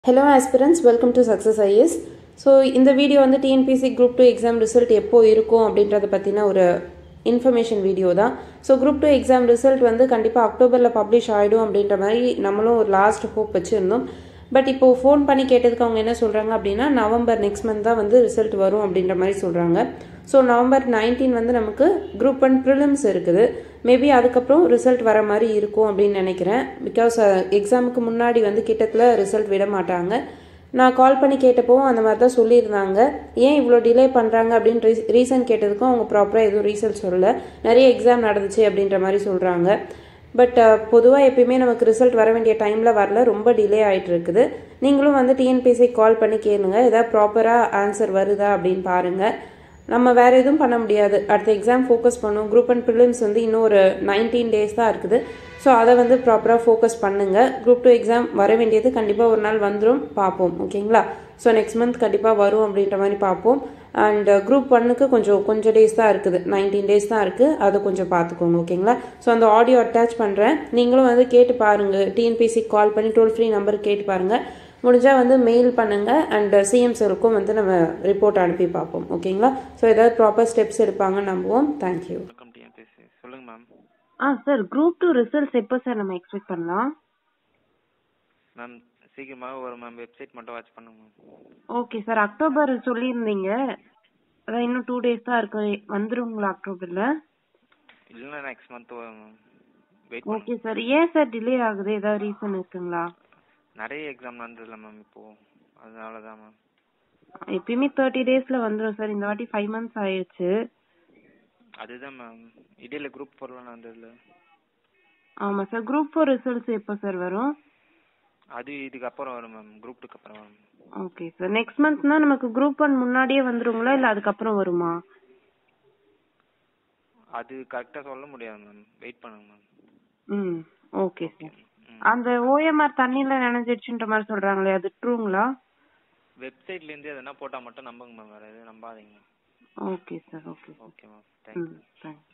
hello aspirants welcome to success IAS so இந்த video வந்து TNPSC group two exam result எப்போ இருக்கும் அப்படின்றத பற்றின ஒரு இன்ஃபர்மேஷன் வீடியோ தான் so group two exam result வந்து கண்டிப்பாக அக்டோபரில் பப்ளிஷ் ஆகிடும் அப்படின்ற மாதிரி நம்மளும் ஒரு லாஸ்ட் ஹோப் வச்சுருந்தோம் பட் இப்போது ஃபோன் பண்ணி கேட்டதுக்கு அவங்க என்ன சொல்கிறாங்க அப்படின்னா நவம்பர் நெக்ஸ்ட் மந்த் தான் வந்து ரிசல்ட் வரும் அப்படின்ற மாதிரி சொல்கிறாங்க ஸோ நவம்பர் நைன்டீன் வந்து நமக்கு குரூப் ஒன் ப்ரிலிம்ஸ் இருக்குது மேபி அதுக்கப்புறம் ரிசல்ட் வர மாதிரி இருக்கும் அப்படின்னு நினைக்கிறேன் பிகாஸ் எக்ஸாமுக்கு முன்னாடி வந்து கிட்டத்தில் ரிசல்ட் விட மாட்டாங்க நான் கால் பண்ணி கேட்டப்போ அந்த மாதிரி தான் சொல்லியிருந்தாங்க ஏன் இவ்வளோ டிலே பண்ணுறாங்க அப்படின்னு ரீ ரீசன் கேட்டதுக்கும் அவங்க ப்ராப்பராக எதுவும் ரீசன் சொல்லலை நிறைய எக்ஸாம் நடந்துச்சு அப்படின்ற மாதிரி சொல்கிறாங்க பட் பொதுவாக எப்பயுமே நமக்கு ரிசல்ட் வர வேண்டிய டைமில் வரல ரொம்ப டிலே ஆகிட்டு இருக்குது நீங்களும் வந்து டிஎன்பிசி கால் பண்ணி கேளுங்க ஏதாவது ப்ராப்பராக ஆன்சர் வருதா அப்படின்னு பாருங்கள் நம்ம வேறு எதுவும் பண்ண முடியாது அடுத்த எக்ஸாம் ஃபோக்கஸ் பண்ணும் குரூப் அண்ட் ப்ரிலிம்ஸ் வந்து இன்னும் ஒரு நைன்டீன் டேஸ் தான் இருக்குது ஸோ அதை வந்து ப்ராப்பராக ஃபோக்கஸ் பண்ணுங்கள் குரூப் டூ எக்ஸாம் வர வேண்டியது கண்டிப்பாக ஒரு நாள் வந்துடும் பார்ப்போம் ஓகேங்களா ஸோ நெக்ஸ்ட் மந்த் கண்டிப்பாக வரும் அப்படின்ற மாதிரி பார்ப்போம் அண்ட் குரூப் ஒன்னுக்கு கொஞ்சம் கொஞ்சம் டேஸ் தான் இருக்குது நைன்டீன் டேஸ் தான் இருக்குது அதை கொஞ்சம் பார்த்துக்கோங்க ஓகேங்களா ஸோ அந்த ஆடியோ அட்டாச் பண்ணுறேன் நீங்களும் வந்து கேட்டு பாருங்கள் டிஎன்பிசி கால் பண்ணி டோல் ஃப்ரீ நம்பருக்கு கேட்டு பாருங்கள் முடிஞ்சால் வந்து மெயில் பண்ணுங்கள் அண்ட் சிஎம் சாருக்கும் வந்து நம்ம ரிப்போர்ட் அனுப்பி பார்ப்போம் ஓகேங்களா ஸோ ஏதாவது ப்ராப்பர் ஸ்டெப்ஸ் எடுப்பாங்கன்னு நம்புவோம் தேங்க்யூ வணக்கம் டிஎன்பிசி சொல்லுங்க மேம் ஆ சார் குரூப் டூ ரிசல்ட்ஸ் எப்போ சார் நம்ம எக்ஸ்பெக்ட் பண்ணலாம் மேம் சீக்கிரமாக வரும் மேம் வெப்சைட் மட்டும் வாட்ச் பண்ணுங்க மேம் ஓகே சார் அக்டோபர் சொல்லியிருந்தீங்க அதான் இன்னும் டூ டேஸ் தான் இருக்கு வந்துருங்களா அக்டோபரில் இல்லைன்னா நெக்ஸ்ட் மந்த் வரும் மேம் வெயிட் ஓகே பண்ணுங்க சார் ஏன் சார் டிலே ஆகுது ஏதாவது ரீசன் இருக்குங்களா நிறைய எக்ஸாம் நடந்ததில்ல மேம் இப்போ அதனால தான் மேம் எப்பயுமே தேர்ட்டி டேஸில் வந்துடும் சார் இந்த வாட்டி ஃபைவ் மந்த்ஸ் ஆயிடுச்சு அதுதான் மேம் இடையில குரூப் ஃபோர்லாம் நடந்ததில்ல ஆமாம் சார் குரூப் ஃபோர் ரிசல்ட்ஸ் எப்போ சார் வரும் அது இதுக்கு அப்புறம் வரும் மேம் குரூப் டூக்கு அப்புறம் வரும் ஓகே சார் நெக்ஸ்ட் மந்த்னா நமக்கு குரூப் ஒன் முன்னாடியே வந்துருங்களா இல்லை அதுக்கப்புறம் வருமா அது கரெக்டாக சொல்ல முடியாது மேம் வெயிட் பண்ணுங்க மேம் ம் ஓகே சார் ம் அந்த ஓஎம்ஆர் தண்ணியில நினைஞ்சிடுச்சுன்ற மாதிரி சொல்றாங்களே அது ட்ரூங்களா வெப்சைட்லேருந்து எதனா போட்டால் மட்டும் நம்புங்க மேம் வேறு எதுவும் நம்பாதீங்க okay sir okay okay ma'am thank you ம் தேங்க்ஸ்